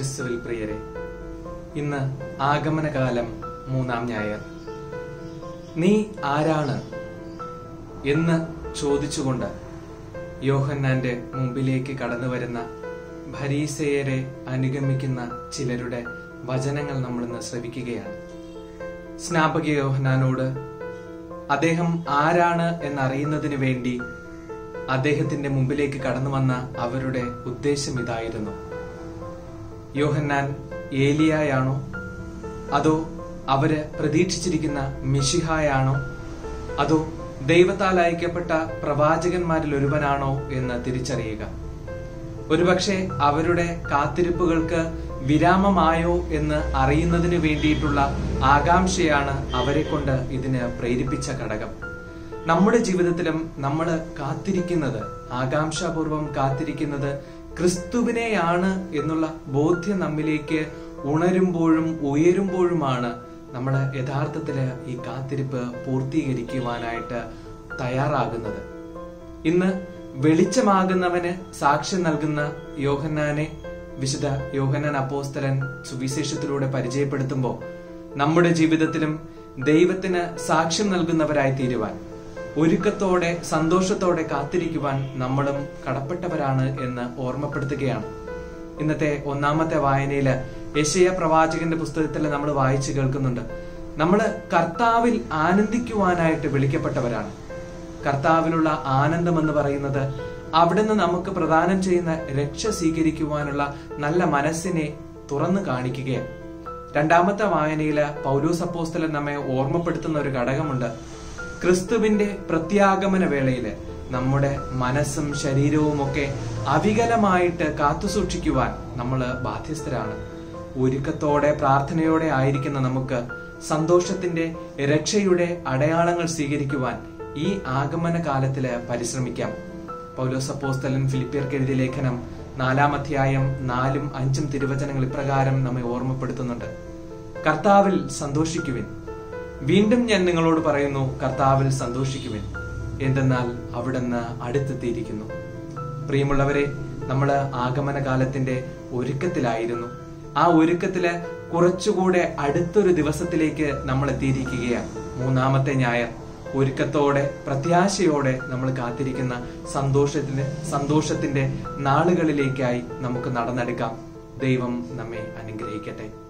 ക്രിസ്തുവിൽ പ്രിയരെ ഇന്ന് ആഗമനകാലം മൂന്നാം ഞായർ നീ ആരാണ് എന്ന് ചോദിച്ചുകൊണ്ട് യോഹന്നാന്റെ മുമ്പിലേക്ക് കടന്നു വരുന്ന ഭരീസയരെ അനുഗമിക്കുന്ന ചിലരുടെ വചനങ്ങൾ നമ്മൾ ഇന്ന് ശ്രവിക്കുകയാണ് സ്നാപക യോഹന്നാനോട് അദ്ദേഹം ആരാണ് എന്നറിയുന്നതിന് വേണ്ടി അദ്ദേഹത്തിന്റെ മുമ്പിലേക്ക് കടന്നു വന്ന അവരുടെ ഉദ്ദേശം ഇതായിരുന്നു യോഹന്നാൻ ഏലിയായാണോ അതോ അവര് പ്രതീക്ഷിച്ചിരിക്കുന്ന മിഷിഹായാണോ അതോ ദൈവത്താൽ അയക്കപ്പെട്ട പ്രവാചകന്മാരിൽ ഒരുവനാണോ എന്ന് തിരിച്ചറിയുക ഒരുപക്ഷെ അവരുടെ കാത്തിരിപ്പുകൾക്ക് വിരാമമായോ എന്ന് അറിയുന്നതിന് വേണ്ടിയിട്ടുള്ള ആകാംക്ഷയാണ് അവരെ കൊണ്ട് ഇതിന് പ്രേരിപ്പിച്ച ഘടകം നമ്മുടെ ജീവിതത്തിലും നമ്മൾ കാത്തിരിക്കുന്നത് ആകാംക്ഷാപൂർവം കാത്തിരിക്കുന്നത് ക്രിസ്തുവിനെയാണ് എന്നുള്ള ബോധ്യം നമ്മിലേക്ക് ഉണരുമ്പോഴും ഉയരുമ്പോഴുമാണ് നമ്മൾ യഥാർത്ഥത്തില് ഈ കാത്തിരിപ്പ് പൂർത്തീകരിക്കുവാനായിട്ട് തയ്യാറാകുന്നത് ഇന്ന് വെളിച്ചമാകുന്നവന് സാക്ഷ്യം നൽകുന്ന യോഹന്നാനെ വിശുദ്ധ യോഹന്നാൻ അപ്പോസ്തലൻ സുവിശേഷത്തിലൂടെ പരിചയപ്പെടുത്തുമ്പോൾ നമ്മുടെ ജീവിതത്തിലും ദൈവത്തിന് സാക്ഷ്യം നൽകുന്നവരായി തീരുവാൻ ഒരുക്കത്തോടെ സന്തോഷത്തോടെ കാത്തിരിക്കുവാൻ നമ്മളും കടപ്പെട്ടവരാണ് എന്ന് ഓർമ്മപ്പെടുത്തുകയാണ് ഇന്നത്തെ ഒന്നാമത്തെ വായനയില് യശയ പ്രവാചകന്റെ പുസ്തകത്തിൽ നമ്മൾ വായിച്ചു കേൾക്കുന്നുണ്ട് നമ്മൾ കർത്താവിൽ ആനന്ദിക്കുവാനായിട്ട് വിളിക്കപ്പെട്ടവരാണ് കർത്താവിലുള്ള ആനന്ദം എന്ന് പറയുന്നത് അവിടുന്ന് നമുക്ക് പ്രദാനം ചെയ്യുന്ന രക്ഷ സ്വീകരിക്കുവാനുള്ള നല്ല മനസ്സിനെ തുറന്നു കാണിക്കുകയാണ് രണ്ടാമത്തെ വായനയില് പൗലോസ് അപ്പോസ്തലൻ നമ്മെ ഓർമ്മപ്പെടുത്തുന്ന ഒരു ഘടകമുണ്ട് ക്രിസ്തുവിന്റെ പ്രത്യാഗമന വേളയില് നമ്മുടെ മനസ്സും ശരീരവും ഒക്കെ അവികലമായിട്ട് കാത്തുസൂക്ഷിക്കുവാൻ നമ്മൾ ബാധ്യസ്ഥരാണ് ഒരുക്കത്തോടെ പ്രാർത്ഥനയോടെ ആയിരിക്കുന്ന നമുക്ക് സന്തോഷത്തിന്റെ രക്ഷയുടെ അടയാളങ്ങൾ സ്വീകരിക്കുവാൻ ഈ ആഗമന കാലത്തില് പരിശ്രമിക്കാം പൗലോസ് അപ്പോസ്തലൻ ഫിലിപ്പിയർക്ക് എഴുതിയ ലേഖനം നാലാം അധ്യായം നാലും അഞ്ചും തിരുവചനങ്ങൾ ഇപ്രകാരം നമ്മെ ഓർമ്മപ്പെടുത്തുന്നുണ്ട് കർത്താവിൽ സന്തോഷിക്കുവിൻ വീണ്ടും ഞാൻ നിങ്ങളോട് പറയുന്നു കർത്താവിൽ സന്തോഷിക്കുവിൻ എന്തെന്നാൽ അവിടുന്ന് അടുത്തെത്തിയിരിക്കുന്നു പ്രിയമുള്ളവരെ നമ്മൾ ആഗമന കാലത്തിന്റെ ഒരുക്കത്തിലായിരുന്നു ആ ഒരുക്കത്തില് കുറച്ചുകൂടെ അടുത്തൊരു ദിവസത്തിലേക്ക് നമ്മൾ എത്തിയിരിക്കുകയാണ് മൂന്നാമത്തെ ഞായർ ഒരുക്കത്തോടെ പ്രത്യാശയോടെ നമ്മൾ കാത്തിരിക്കുന്ന സന്തോഷത്തിന്റെ സന്തോഷത്തിന്റെ നാളുകളിലേക്കായി നമുക്ക് നടന്നെടുക്കാം ദൈവം നമ്മെ അനുഗ്രഹിക്കട്ടെ